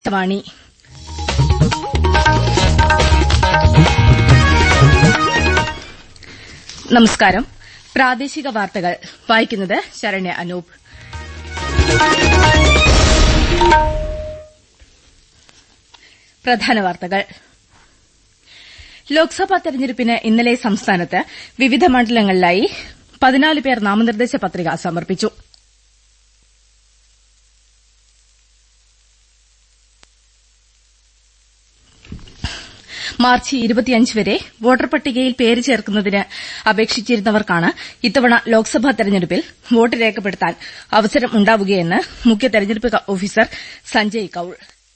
വാണി നമസ്കാരം പ്രാദേശിക വാർത്തകൾ വായിക്കുന്നത് ശരണ്യ അനൂപ് പ്രധാന വാർത്തകൾ ലോക്സഭാ തെരഞ്ഞെടുപ്പിന് ഇന്നലെ സംസ്ഥാനത്ത് വിവിധ മണ്ഡലങ്ങളിലായി പതിനാല് പേർ നാമനിർദ്ദേശ പത്രിക സമർപ്പിച്ചു മാർച്ച് ഇരുപത്തിയഞ്ച് വരെ വോട്ടർ പട്ടികയിൽ പേര് ചേർക്കുന്നതിന് അപേക്ഷിച്ചിരുന്നവർക്കാണ് ഇത്തവണ ലോക്സഭാ തെരഞ്ഞെടുപ്പിൽ വോട്ട് രേഖപ്പെടുത്താൻ അവസരം ഉണ്ടാവുകയെന്ന് മുഖ്യ തെരഞ്ഞെടുപ്പ് ഓഫീസർ സഞ്ജയ് കൌൾ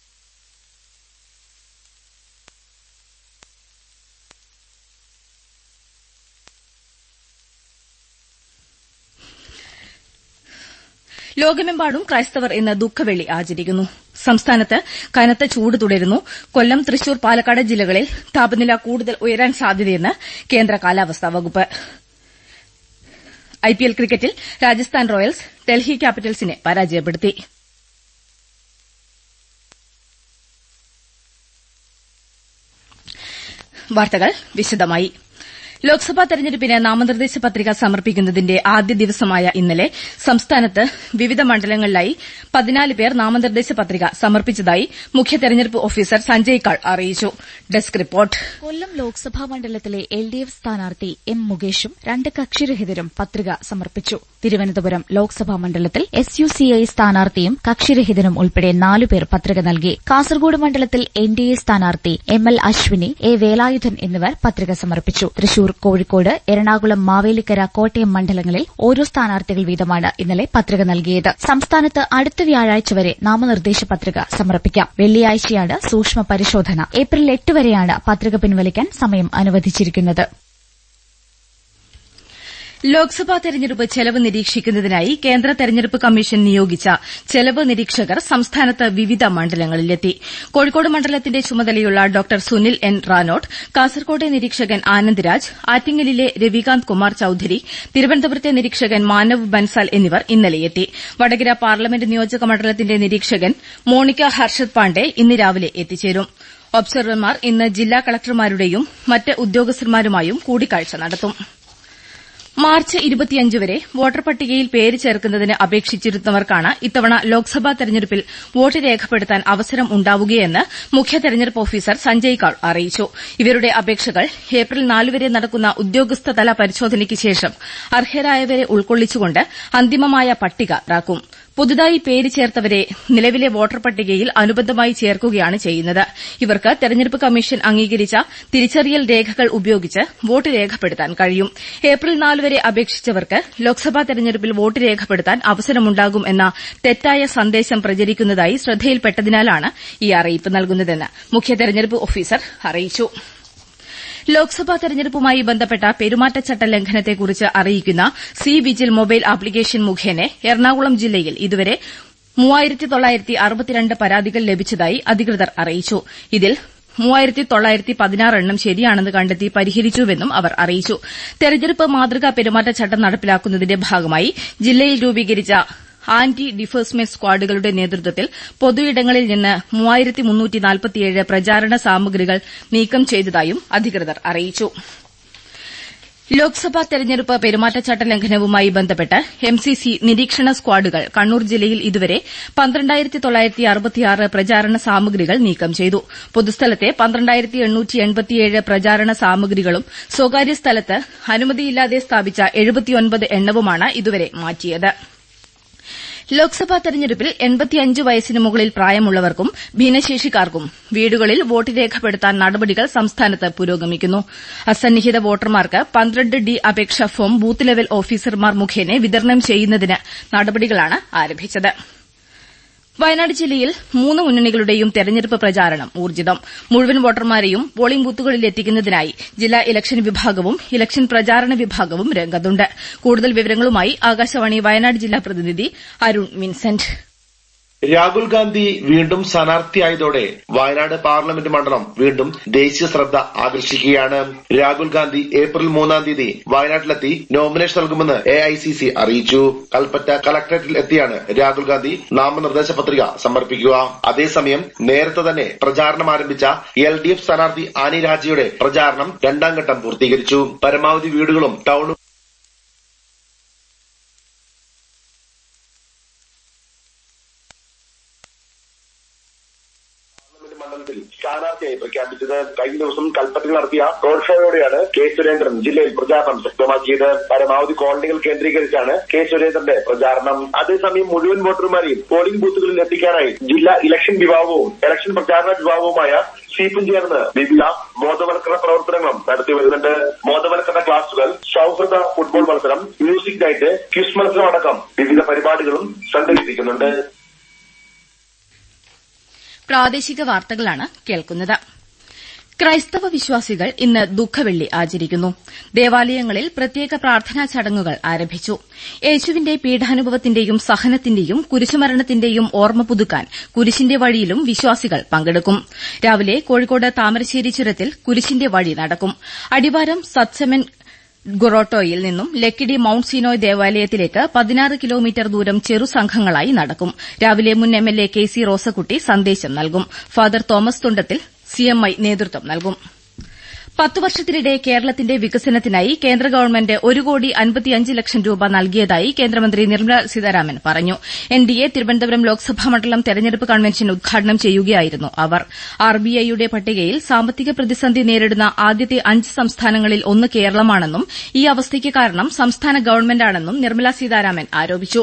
ലോകമെമ്പാടും ക്രൈസ്തവർ ഇന്ന് ദുഃഖവെള്ളി ആചരിക്കുന്നു സംസ്ഥാനത്ത് കനത്ത ചൂട് തുടരുന്നു കൊല്ലം തൃശൂർ പാലക്കാട് ജില്ലകളിൽ താപനില കൂടുതൽ ഉയരാൻ സാധ്യതയെന്ന് കേന്ദ്ര കാലാവസ്ഥാ വകുപ്പ് ഐപിഎൽ ക്രിക്കറ്റിൽ രാജസ്ഥാൻ റോയൽസ് ഡൽഹി ക്യാപിറ്റൽസിനെ പരാജയപ്പെടുത്തി വാർത്തകൾ വിശദമായി ലോക്സഭാ തെരഞ്ഞെടുപ്പിന് നാമനിർദ്ദേശ പത്രിക സമർപ്പിക്കുന്നതിന്റെ ആദ്യ ദിവസമായ ഇന്നലെ സംസ്ഥാനത്ത് വിവിധ മണ്ഡലങ്ങളിലായി പതിനാല് പേർ നാമനിർദ്ദേശ പത്രിക സമർപ്പിച്ചതായി മുഖ്യ തെരഞ്ഞെടുപ്പ് ഓഫീസർ സഞ്ജയ് കാൾ അറിയിച്ചു ഡെസ്ക് റിപ്പോർട്ട് കൊല്ലം ലോക്സഭാ മണ്ഡലത്തിലെ എൽ ഡി എഫ് സ്ഥാനാർത്ഥി എം മുകേഷും രണ്ട് കക്ഷിരഹിതരും പത്രിക സമർപ്പിച്ചു തിരുവനന്തപുരം ലോക്സഭാ മണ്ഡലത്തിൽ എസ് യു സി ഐ സ്ഥാനാർത്ഥിയും കക്ഷിരഹിതനും ഉൾപ്പെടെ നാലുപേർ പത്രിക നൽകി കാസർഗോഡ് മണ്ഡലത്തിൽ എൻ ഡി എ സ്ഥാനാർത്ഥി M L Ashwini A Velayudhan എന്നിവർ പത്രിക സമർപ്പിച്ചു തൃശൂർ കോഴിക്കോട് എറണാകുളം മാവേലിക്കര കോട്ടയം മണ്ഡലങ്ങളിൽ ഓരോ സ്ഥാനാർത്ഥികൾ വീതമാണ് ഇന്നലെ പത്രിക നൽകിയത് സംസ്ഥാനത്ത് അടുത്ത വ്യാഴാഴ്ച വരെ നാമനിർദ്ദേശ പത്രിക സമർപ്പിക്കാം വെള്ളിയാഴ്ചയാണ് സൂക്ഷ്മ പരിശോധന ഏപ്രിൽ എട്ട് വരെയാണ് പത്രിക പിൻവലിക്കാൻ സമയം അനുവദിച്ചിരിക്കുന്നത് ലോക്സഭാ തെരഞ്ഞെടുപ്പ് ചെലവ് നിരീക്ഷിക്കുന്നതിനായി കേന്ദ്ര തെരഞ്ഞെടുപ്പ് കമ്മീഷൻ നിയോഗിച്ച ചെലവ് നിരീക്ഷകർ സംസ്ഥാനത്ത് വിവിധ മണ്ഡലങ്ങളിലെത്തി കോഴിക്കോട് മണ്ഡലത്തിന്റെ ചുമതലയുള്ള ഡോക്ടർ സുനിൽ എൻ റാനോട്ട് കാസർകോട്ടെ നിരീക്ഷകൻ ആനന്ദ് രാജ് ആറ്റിങ്ങലിലെ രവികാന്ത് കുമാർ ചൌധരി തിരുവനന്തപുരത്തെ നിരീക്ഷകൻ മാനവ് ബൻസാൽ എന്നിവർ ഇന്നലെയെത്തി വടകര പാർലമെന്റ് നിയോജക മണ്ഡലത്തിന്റെ നിരീക്ഷകൻ മോണിക്ക ഹർഷദ് പാണ്ഡെ ഇന്ന് രാവിലെ എത്തിച്ചേരും ഒബ്സർവർമാർ ഇന്ന് ജില്ലാ കളക്ടർമാരുടെയും മറ്റ് ഉദ്യോഗസ്ഥരുമായുമായും കൂടിക്കാഴ്ച നടത്തും മാർച്ച് ഇരുപത്തിയഞ്ച് വരെ വോട്ടർ പട്ടികയിൽ പേര് ചേർക്കുന്നതിന് അപേക്ഷിച്ചിരുന്നവർക്കാണ് ഇത്തവണ ലോക്സഭാ തെരഞ്ഞെടുപ്പിൽ വോട്ട് രേഖപ്പെടുത്താൻ അവസരം ഉണ്ടാവുകയെന്ന് മുഖ്യ തെരഞ്ഞെടുപ്പ് ഓഫീസർ സഞ്ജയ് കൌൾ അറിയിച്ചു ഇവരുടെ അപേക്ഷകൾ ഏപ്രിൽ നാല് വരെ നടക്കുന്ന ഉദ്യോഗസ്ഥതല പരിശോധനയ്ക്ക് ശേഷം അർഹരായവരെ ഉൾക്കൊള്ളിച്ചുകൊണ്ട് അന്തിമമായ പട്ടിക ഇറക്കും പുതുതായി പേര് ചേർത്തവരെ നിലവിലെ വോട്ടർ പട്ടികയിൽ അനുബന്ധമായി ചേർക്കുകയാണ് ചെയ്യുന്നത് ഇവർക്ക് തെരഞ്ഞെടുപ്പ് കമ്മീഷൻ അംഗീകരിച്ച തിരിച്ചറിയൽ രേഖകൾ ഉപയോഗിച്ച് വോട്ട് രേഖപ്പെടുത്താൻ കഴിയും ഏപ്രിൽ നാല് വരെ അപേക്ഷിച്ചവർക്ക് ലോക്സഭാ തെരഞ്ഞെടുപ്പിൽ വോട്ട് രേഖപ്പെടുത്താൻ അവസരമുണ്ടാകും എന്ന തെറ്റായ സന്ദേശം പ്രചരിക്കുന്നതായി ശ്രദ്ധയിൽപ്പെട്ടതിനാലാണ് ഈ അറിയിപ്പ് നൽകുന്നതെന്ന് മുഖ്യ തെരഞ്ഞെടുപ്പ് ഓഫീസർ അറിയിച്ചു ലോക്സഭാ തെരഞ്ഞെടുപ്പുമായി ബന്ധപ്പെട്ട പെരുമാറ്റച്ചട്ട ലംഘനത്തെക്കുറിച്ച് അറിയിക്കുന്ന സി വിജിൽ മൊബൈൽ ആപ്ലിക്കേഷൻ മുഖേന എറണാകുളം ജില്ലയിൽ ഇതുവരെ പരാതികൾ ലഭിച്ചതായി അധികൃതർ അറിയിച്ചു ഇതിൽ എണ്ണം ശരിയാണെന്ന് കണ്ടെത്തി പരിഹരിച്ചുവെന്നും അവർ അറിയിച്ചു തെരഞ്ഞെടുപ്പ് മാതൃകാ പെരുമാറ്റച്ചട്ടം നടപ്പിലാക്കുന്നതിന്റെ ഭാഗമായി ജില്ലയിൽ രൂപീകരിച്ച ആന്റി ഡിഫേഴ്സ്മെന്റ് സ്ക്വാഡുകളുടെ നേതൃത്വത്തിൽ പൊതുയിടങ്ങളിൽ നിന്ന് പ്രചാരണ സാമഗ്രികൾ നീക്കം ചെയ്തതായും അധികൃതർ അറിയിച്ചു ലോക്സഭാ തെരഞ്ഞെടുപ്പ് പെരുമാറ്റച്ചട്ട ലംഘനവുമായി ബന്ധപ്പെട്ട് എംസിസി നിരീക്ഷണ സ്ക്വാഡുകൾ കണ്ണൂർ ജില്ലയിൽ ഇതുവരെ പ്രചാരണ സാമഗ്രികൾ നീക്കം ചെയ്തു പൊതുസ്ഥലത്തെ പ്രചാരണ സാമഗ്രികളും സ്വകാര്യ സ്ഥലത്ത് അനുമതിയില്ലാതെ സ്ഥാപിച്ച എണ്ണവുമാണ് ഇതുവരെ മാറ്റിയത് ലോക്സഭാ തെരഞ്ഞെടുപ്പിൽ വയസ്സിന് മുകളിൽ പ്രായമുള്ളവർക്കും ഭിന്നശേഷിക്കാർക്കും വീടുകളിൽ വോട്ട് രേഖപ്പെടുത്താൻ നടപടികൾ സംസ്ഥാനത്ത് പുരോഗമിക്കുന്നു അസന്നിഹിത വോട്ടർമാർക്ക് പന്ത്രണ്ട് ഡി അപേക്ഷാ ഫോം ബൂത്ത് ലെവൽ ഓഫീസർമാർ മുഖേന വിതരണം ചെയ്യുന്നതിന് നടപടികളാണ് ആരംഭിച്ചത് വയനാട് ജില്ലയിൽ മൂന്ന് മുന്നണികളുടെയും തെരഞ്ഞെടുപ്പ് പ്രചാരണം ഊർജ്ജിതം മുഴുവൻ വോട്ടർമാരെയും പോളിംഗ് ബൂത്തുകളിൽ എത്തിക്കുന്നതിനായി ജില്ലാ ഇലക്ഷൻ വിഭാഗവും ഇലക്ഷൻ പ്രചാരണ വിഭാഗവും രംഗത്തുണ്ട് കൂടുതൽ വിവരങ്ങളുമായി ആകാശവാണി വയനാട് ജില്ലാ പ്രതിനിധി അരുൺ വിൻസെന്റ് രാഹുൽ ഗാന്ധി വീണ്ടും സ്ഥാനാർത്ഥിയായതോടെ വയനാട് പാർലമെന്റ് മണ്ഡലം വീണ്ടും ദേശീയ ശ്രദ്ധ ആകർഷിക്കുകയാണ് രാഹുൽ ഗാന്ധി ഏപ്രിൽ മൂന്നാം തീയതി വയനാട്ടിലെത്തി നോമിനേഷൻ നൽകുമെന്ന് എ ഐ സി സി അറിയിച്ചു കൽപ്പറ്റ കളക്ടറേറ്റിൽ എത്തിയാണ് രാഹുൽ ഗാന്ധി നാമനിർദ്ദേശ പത്രിക സമർപ്പിക്കുക അതേസമയം നേരത്തെ തന്നെ പ്രചാരണം ആരംഭിച്ച എൽ ഡി എഫ് സ്ഥാനാർത്ഥി ആനി രാജയുടെ പ്രചാരണം രണ്ടാം ഘട്ടം പൂർത്തീകരിച്ചു പരമാവധി വീടുകളും ടൌണും മണ്ഡലത്തിൽ സ്ഥാനാർത്ഥിയായി പ്രഖ്യാപിച്ചത് കഴിഞ്ഞ ദിവസം കൽപ്പറ്റയിൽ നടത്തിയ റോഡ് ഷോയോടെയാണ് കെ സുരേന്ദ്രൻ ജില്ലയിൽ പ്രചാരണം ശക്തമാക്കിയത് പരമാവധി കോളനികൾ കേന്ദ്രീകരിച്ചാണ് കെ സുരേന്ദ്രന്റെ പ്രചാരണം അതേസമയം മുഴുവൻ വോട്ടർമാരെയും പോളിംഗ് ബൂത്തുകളിൽ എത്തിക്കാനായി ജില്ലാ ഇലക്ഷൻ വിഭാഗവും ഇലക്ഷൻ പ്രചാരണ വിഭാഗവുമായ സീപ്പും ചേർന്ന് വിവിധ ബോധവൽക്കരണ പ്രവർത്തനങ്ങളും നടത്തി വരുന്നുണ്ട് ബോധവൽക്കരണ ക്ലാസുകൾ സൗഹൃദ ഫുട്ബോൾ മത്സരം മ്യൂസിക് നൈറ്റ് ക്വിസ് മത്സരം അടക്കം വിവിധ പരിപാടികളും സംഘടിപ്പിക്കുന്നുണ്ട് പ്രാദേശിക വാർത്തകളാണ് കേൾക്കുന്നത് ക്രൈസ്തവ വിശ്വാസികൾ ഇന്ന് ദുഃഖവെള്ളി ആചരിക്കുന്നു ദേവാലയങ്ങളിൽ പ്രത്യേക പ്രാർത്ഥനാ ചടങ്ങുകൾ ആരംഭിച്ചു യേശുവിന്റെ പീഠാനുഭവത്തിന്റെയും സഹനത്തിന്റെയും കുരിശുമരണത്തിന്റെയും ഓർമ്മ പുതുക്കാൻ കുരിശിന്റെ വഴിയിലും വിശ്വാസികൾ പങ്കെടുക്കും രാവിലെ കോഴിക്കോട് താമരശ്ശേരി ചുരത്തിൽ കുരിശിന്റെ വഴി നടക്കും അടിവാരം സത്സെമൻ ഗൊറോട്ടോയിൽ നിന്നും ലക്കിടി മൌണ്ട് സീനോയ് ദേവാലയത്തിലേക്ക് പതിനാറ് കിലോമീറ്റർ ദൂരം ചെറുസംഘങ്ങളായി നടക്കും രാവിലെ മുൻ എംഎൽഎ കെ സി റോസക്കുട്ടി സന്ദേശം നൽകും ഫാദർ തോമസ് തുണ്ടത്തിൽ സിഎംഐ നേതൃത്വം നൽകും പത്തു വർഷത്തിനിടെ കേരളത്തിന്റെ വികസനത്തിനായി കേന്ദ്ര ഗവൺമെന്റ് ഒരു കോടി അൻപത്തിയഞ്ച് ലക്ഷം രൂപ നൽകിയതായി കേന്ദ്രമന്ത്രി നിർമ്മല സീതാരാമൻ പറഞ്ഞു എൻഡിഎ തിരുവനന്തപുരം ലോക്സഭാ മണ്ഡലം തെരഞ്ഞെടുപ്പ് കൺവെൻഷൻ ഉദ്ഘാടനം ചെയ്യുകയായിരുന്നു അവർ ആർബിഐയുടെ പട്ടികയിൽ സാമ്പത്തിക പ്രതിസന്ധി നേരിടുന്ന ആദ്യത്തെ അഞ്ച് സംസ്ഥാനങ്ങളിൽ ഒന്ന് കേരളമാണെന്നും ഈ അവസ്ഥയ്ക്ക് കാരണം സംസ്ഥാന ഗവൺമെന്റാണെന്നും നിർമ്മല സീതാരാമൻ ആരോപിച്ചു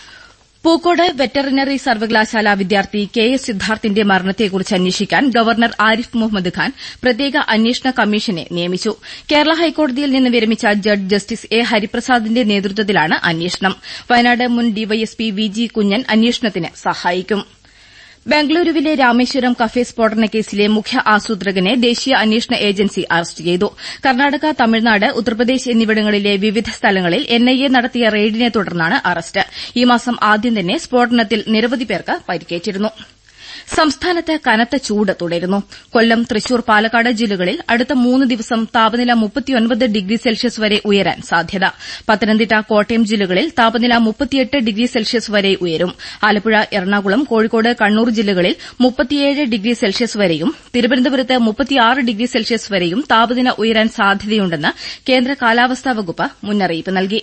പൂക്കോട് വെറ്ററിനറി സർവകലാശാല വിദ്യാർത്ഥി കെ എസ് സിദ്ധാർത്ഥിന്റെ മരണത്തെക്കുറിച്ച് അന്വേഷിക്കാൻ ഗവർണർ ആരിഫ് മുഹമ്മദ് ഖാൻ പ്രത്യേക അന്വേഷണ കമ്മീഷനെ നിയമിച്ചു കേരള ഹൈക്കോടതിയിൽ നിന്ന് വിരമിച്ച ജഡ്ജ് ജസ്റ്റിസ് എ ഹരിപ്രസാദിന്റെ നേതൃത്വത്തിലാണ് അന്വേഷണം വയനാട് മുൻ ഡിവൈഎസ്പി വി ജി കുഞ്ഞൻ അന്വേഷണത്തിന് സഹായിക്കും ബംഗളൂരുവിലെ രാമേശ്വരം കഫേ സ്ഫോടന കേസിലെ മുഖ്യ ആസൂത്രകനെ ദേശീയ അന്വേഷണ ഏജൻസി അറസ്റ്റ് ചെയ്തു കർണാടക തമിഴ്നാട് ഉത്തർപ്രദേശ് എന്നിവിടങ്ങളിലെ വിവിധ സ്ഥലങ്ങളിൽ എൻഐഎ നടത്തിയ റെയ്ഡിനെ തുടർന്നാണ് അറസ്റ്റ് ഈ മാസം ആദ്യം തന്നെ സ്ഫോടനത്തിൽ നിരവധി പേർക്ക് പരിക്കേറ്റിരുന്നു സംസ്ഥാനത്ത് കനത്ത ചൂട് തുടരുന്നു കൊല്ലം തൃശൂർ പാലക്കാട് ജില്ലകളിൽ അടുത്ത മൂന്ന് ദിവസം താപനില മുപ്പത്തിയൊൻപത് ഡിഗ്രി സെൽഷ്യസ് വരെ ഉയരാൻ സാധ്യത പത്തനംതിട്ട കോട്ടയം ജില്ലകളിൽ താപനില മുപ്പത്തിയെട്ട് ഡിഗ്രി സെൽഷ്യസ് വരെ ഉയരും ആലപ്പുഴ എറണാകുളം കോഴിക്കോട് കണ്ണൂർ ജില്ലകളിൽ മുപ്പത്തിയേഴ് ഡിഗ്രി സെൽഷ്യസ് വരെയും തിരുവനന്തപുരത്ത് മുപ്പത്തിയാറ് ഡിഗ്രി സെൽഷ്യസ് വരെയും താപനില ഉയരാൻ സാധ്യതയുണ്ടെന്ന് കേന്ദ്ര കാലാവസ്ഥാ വകുപ്പ് മുന്നറിയിപ്പ് നൽകി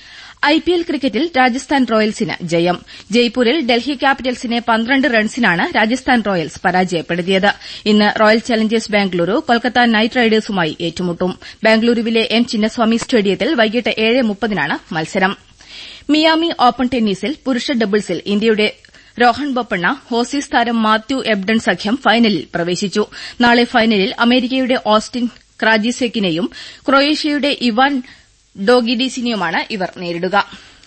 ഐപിഎൽ ക്രിക്കറ്റിൽ രാജസ്ഥാൻ റോയൽസിന് ജയം ജയ്പൂരിൽ ഡൽഹി ക്യാപിറ്റൽസിനെ പന്ത്രണ്ട് റൺസിനാണ് രാജസ്ഥാൻ റോയൽസ് പരാജയപ്പെടുത്തിയത് ഇന്ന് royal challengers Bengaluru Kolkata knight റൈഡേഴ്സുമായി ഏറ്റുമുട്ടും ബാംഗ്ലൂരുവിലെ എം ചിന്നസ്വാമി സ്റ്റേഡിയത്തിൽ വൈകിട്ട് ഏഴ് മുപ്പതിനാണ് മത്സരം മിയാമി ഓപ്പൺ ടെന്നീസിൽ പുരുഷ ഡബിൾസിൽ ഇന്ത്യയുടെ രോഹൻ ബൊപ്പണ്ണ ഹോസീസ് താരം മാത്യു എബ്ഡൺ സഖ്യം ഫൈനലിൽ പ്രവേശിച്ചു നാളെ ഫൈനലിൽ അമേരിക്കയുടെ ഓസ്റ്റിൻ ക്രാജിസെക്കിനെയും ക്രൊയേഷ്യയുടെ ഇവാൻ ഡോഗിഡീസിനെയുമാണ് ഇവർ നേരിടുക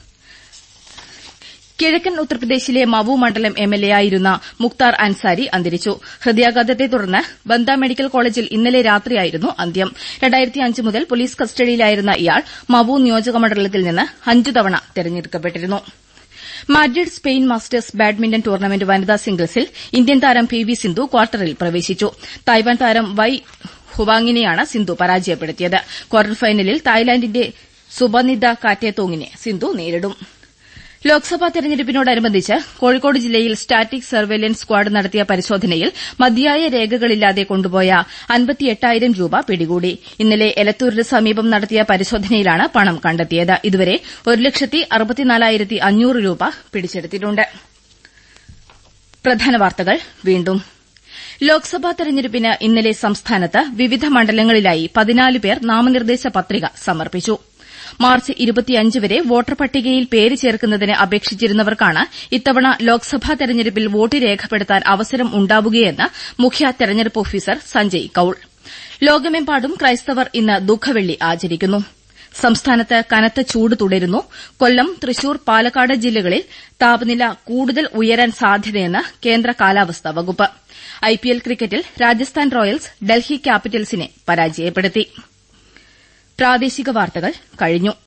കിഴക്കൻ ഉത്തർപ്രദേശിലെ മവു മണ്ഡലം എംഎൽഎയായിരുന്ന മുക്താർ അൻസാരി അന്തരിച്ചു ഹൃദയാഘാതത്തെ തുടർന്ന് ബന്ദ മെഡിക്കൽ കോളേജിൽ ഇന്നലെ രാത്രിയായിരുന്നു അന്ത്യം മുതൽ പോലീസ് കസ്റ്റഡിയിലായിരുന്ന ഇയാൾ മവു നിയോജക മണ്ഡലത്തിൽ നിന്ന് അഞ്ചു തവണ തെരഞ്ഞെടുക്കപ്പെട്ടിരുന്നു Madrid Spain masters badminton tournament വനിതാ സിംഗിൾസിൽ ഇന്ത്യൻ താരം പി വി സിന്ധു ക്വാർട്ടറിൽ പ്രവേശിച്ചു തായ്വാൻ താരം വൈ ഹുവാങ്ങിനെയാണ് സിന്ധു പരാജയപ്പെടുത്തിയത് ക്വാർട്ടർ ഫൈനലിൽ തായ്ലാന്റിന്റെ സുബനിത കാറ്റേത്തോങ്ങിനെ സിന്ധു നേരിടും ലോക്സഭാ തെരഞ്ഞെടുപ്പിനോടനുബന്ധിച്ച് കോഴിക്കോട് ജില്ലയിൽ സ്റ്റാറ്റിക് സർവൈലൻസ് സ്ക്വാഡ് നടത്തിയ പരിശോധനയിൽ മതിയായ രേഖകളില്ലാതെ കൊണ്ടുപോയ അൻപത്തിയെട്ടായിരം രൂപ പിടികൂടി ഇന്നലെ എലത്തൂരിന് സമീപം നടത്തിയ പരിശോധനയിലാണ് പണം കണ്ടെത്തിയത് ഇതുവരെ ഒരു ലക്ഷത്തി അറുപത്തിനാലായിരത്തി അഞ്ഞൂറ് രൂപ പിടിച്ചെടുത്തിട്ടുണ്ട് പ്രധാന വാർത്തകൾ വീണ്ടും ലോക്സഭാ തെരഞ്ഞെടുപ്പിന് ഇന്നലെ സംസ്ഥാനത്ത് വിവിധ മണ്ഡലങ്ങളിലായി പതിനാല് പേർ നാമനിർദ്ദേശ പത്രിക സമർപ്പിച്ചു മാർച്ച് ഇരുപത്തിയഞ്ച് വരെ വോട്ടർ പട്ടികയിൽ പേര് ചേർക്കുന്നതിന് അപേക്ഷിച്ചിരുന്നവർക്കാണ് ഇത്തവണ ലോക്സഭാ തെരഞ്ഞെടുപ്പിൽ വോട്ട് രേഖപ്പെടുത്താൻ അവസരം ഉണ്ടാവുകയെന്ന് മുഖ്യ തെരഞ്ഞെടുപ്പ് ഓഫീസർ സഞ്ജയ് കൌൾ ലോകമെമ്പാടും ക്രൈസ്തവർ ഇന്ന് ദുഃഖവെള്ളി ആചരിക്കുന്നു സംസ്ഥാനത്ത് കനത്ത ചൂട് തുടരുന്നു കൊല്ലം തൃശൂർ പാലക്കാട് ജില്ലകളിൽ താപനില കൂടുതൽ ഉയരാൻ സാധ്യതയെന്ന് കേന്ദ്ര കാലാവസ്ഥാ വകുപ്പ് ഐപിഎൽ ക്രിക്കറ്റിൽ രാജസ്ഥാൻ റോയൽസ് ഡൽഹി ക്യാപിറ്റൽസിനെ പരാജയപ്പെടുത്തി പ്രാദേശിക വാർത്തകൾ കഴിഞ്ഞു